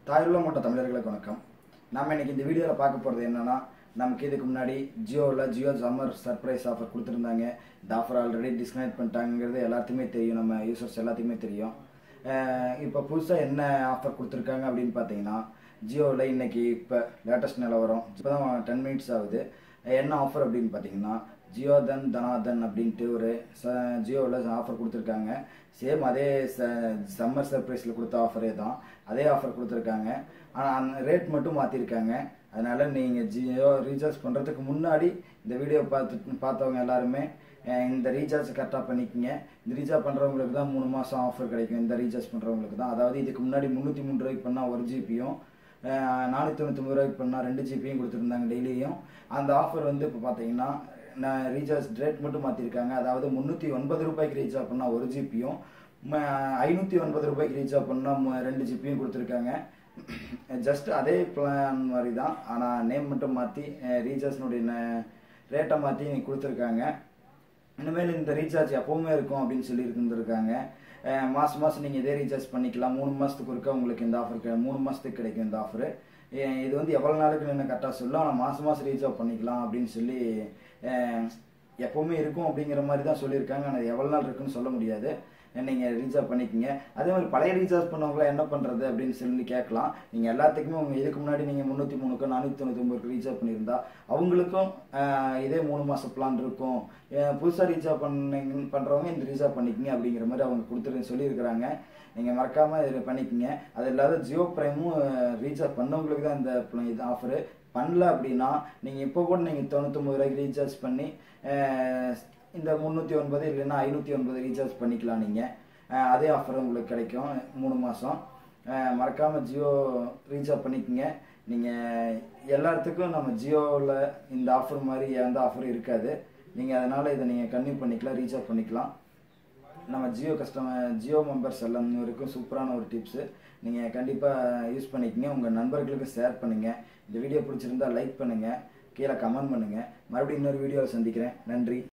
தாயுள்ள மற்ற தமிழர்களுக்கு வணக்கம் நம்ம இன்னைக்கு இந்த வீடியோவில் பார்க்க போகிறது என்னன்னா நமக்கு இதுக்கு முன்னாடி ஜியோவில் ஜியோ சம்மர் சர்ப்ரைஸ் ஆஃபர் கொடுத்துருந்தாங்க இந்த ஆஃபர் ஆல்ரெடி டிஸ்கனெக்ட் பண்ணிட்டாங்கிறது எல்லாத்துக்குமே தெரியும் நம்ம யூசர்ஸ் எல்லாத்துக்குமே தெரியும் அஹ் இப்போ புதுசாக என்ன ஆஃபர் கொடுத்துருக்காங்க அப்படின்னு பார்த்தீங்கன்னா ஜியோவில் இன்னைக்கு இப்போ லேட்டஸ்ட் நிலவரம் இப்போ தான் டென் மினிட்ஸ் ஆகுது என்ன ஆஃபர் அப்படின்னு பார்த்தீங்கன்னா ஜியோ தன் தனாதன் அப்படின்ட்டு ஒரு ச ஜியோவில் ஆஃபர் கொடுத்துருக்காங்க சேம் அதே ச சம்மர் சர்ப்ரைஸில் கொடுத்த ஆஃபரே தான் அதே ஆஃபர் கொடுத்துருக்காங்க ஆனால் அந்த ரேட் மட்டும் மாற்றிருக்காங்க அதனால் நீங்கள் ஜியோ ரீசார்ஜ் பண்ணுறதுக்கு முன்னாடி இந்த வீடியோ பார்த்து பார்த்தவங்க எல்லாருமே அஹ் இந்த ரீசார்ஜ் கரெக்டாக பண்ணிக்கங்க இந்த ரீசார்ஜ் பண்ணுறவங்களுக்கு தான் மூணு மாதம் ஆஃபர் கிடைக்கும் இந்த ரீசார்ஜ் பண்ணுறவங்களுக்கு தான் அதாவது இதுக்கு முன்னாடி முந்நூற்றி மூணு ரூபாய்க்கு பண்ணால் ஒரு ஜிபியும் நானூற்றி தொண்ணூத்தொம்பது ரூபாய்க்கு பண்ணால் ரெண்டு ஜிபியும் கொடுத்துருந்தாங்க டெய்லியும் அந்த ஆஃபர் வந்து இப்போ பார்த்தீங்கன்னா நான் ரீசார்ஜ் ரேட் மட்டும் மாற்றிருக்காங்க அதாவது முந்நூற்றி ஒன்பது ரூபாய்க்கு ரீசார்ஜ் பண்ணால் ஒரு ஜிபியும் ஐநூற்றி ஒன்பது ரூபாய்க்கு ரீசார்ஜ் பண்ணால் ரெண்டு ஜிபியும் கொடுத்துருக்காங்க ஜஸ்ட் அதே பிளான் மாதிரி தான் ஆனால் நேம் மட்டும் மாற்றி ரீசார்ஜ்னுடைய ரேட்டை மாற்றி கொடுத்துருக்காங்க இனிமேல் இந்த ரீசார்ஜ் எப்பவுமே இருக்கும் அப்படின்னு சொல்லி இருந்திருக்காங்க அஹ் மாசம் மாசம் நீங்கள் இதே ரீசார்ஜ் பண்ணிக்கலாம் மூணு மாதத்துக்கு ஒருக்கா உங்களுக்கு இந்த ஆஃபர் மூணு மாதத்துக்கு கிடைக்கும் இந்த ஆஃபர் இது வந்து எவ்வளோ நாளுக்கு என்ன கரெக்டாக சொல்லும் ஆனால் மாதம் மாதம் ரீசார்ஜ் பண்ணிக்கலாம் அப்படின்னு சொல்லி அஹ் எப்பவுமே இருக்கும் அப்படிங்கிற மாதிரி தான் சொல்லியிருக்காங்க ஆனால் எவ்வளோ நாள் இருக்குன்னு சொல்ல முடியாது நீங்கள் ரீசார்ஜ் பண்ணிக்கங்க அதே மாதிரி பழைய ரீசார்ஜ் பண்ணவங்களாம் என்ன பண்ணுறது அப்படின்னு சொல்லி கேட்கலாம் நீங்கள் எல்லாத்துக்குமே உங்கள் இதுக்கு முன்னாடி நீங்கள் முந்நூற்றி மூணுக்கு நானூற்றி தொண்ணூற்றி ரீசார்ஜ் பண்ணியிருந்தா அவங்களுக்கும் ஆஹ், இதே மூணு மாதம் பிளான் இருக்கும் புதுசாக ரீசார்ஜ் பண்ணீங்க பண்ணுறவங்க இந்த ரீசார்ஜ் பண்ணிக்கங்க அப்படிங்கிற மாதிரி அவங்க கொடுத்துரு சொல்லியிருக்கிறாங்க நீங்கள் மறக்காமல் இதில் பண்ணிக்கங்க அது இல்லாத ஜியோ ப்ரைமும் ரீசார்ஜ் பண்ணவங்களுக்கு தான் இந்த pl- இது ஆஃபரு பண்ணல அப்படின்னா நீங்கள் இப்போ கூட நீங்கள் தொண்ணூத்தொம்பது ரூபாய்க்கு ரீசார்ஜ் பண்ணி ஆஹ், இந்த முந்நூற்றி ஒன்பது இல்லைன்னா ஐநூற்றி ஒன்பது ரீசார்ஜ் பண்ணிக்கலாம் நீங்கள் அதே ஆஃபர் உங்களுக்கு கிடைக்கும் மூணு மாதம் மறக்காமல் ஜியோ ரீசார்ஜ் பண்ணிக்கோங்க நீங்கள் எல்லாத்துக்கும் நம்ம ஜியோவில் இந்த ஆஃபர் மாதிரி எந்த ஆஃபரும் இருக்காது நீங்கள் அதனால் இதை நீங்கள் கன்டினியூ பண்ணிக்கலாம் ரீசார்ஜ் பண்ணிக்கலாம் நம்ம ஜியோ கஸ்டமர் ஜியோ மெம்பர்ஸ் எல்லாம் வரைக்கும் சூப்பரான ஒரு டிப்ஸு நீங்கள் கண்டிப்பாக யூஸ் பண்ணிக்கங்க உங்கள் நண்பர்களுக்கு ஷேர் பண்ணுங்கள் இந்த வீடியோ பிடிச்சிருந்தா லைக் பண்ணுங்கள் கீழே கமெண்ட் பண்ணுங்கள் மறுபடியும் இன்னொரு வீடியோவில் சந்திக்கிறேன் நன்றி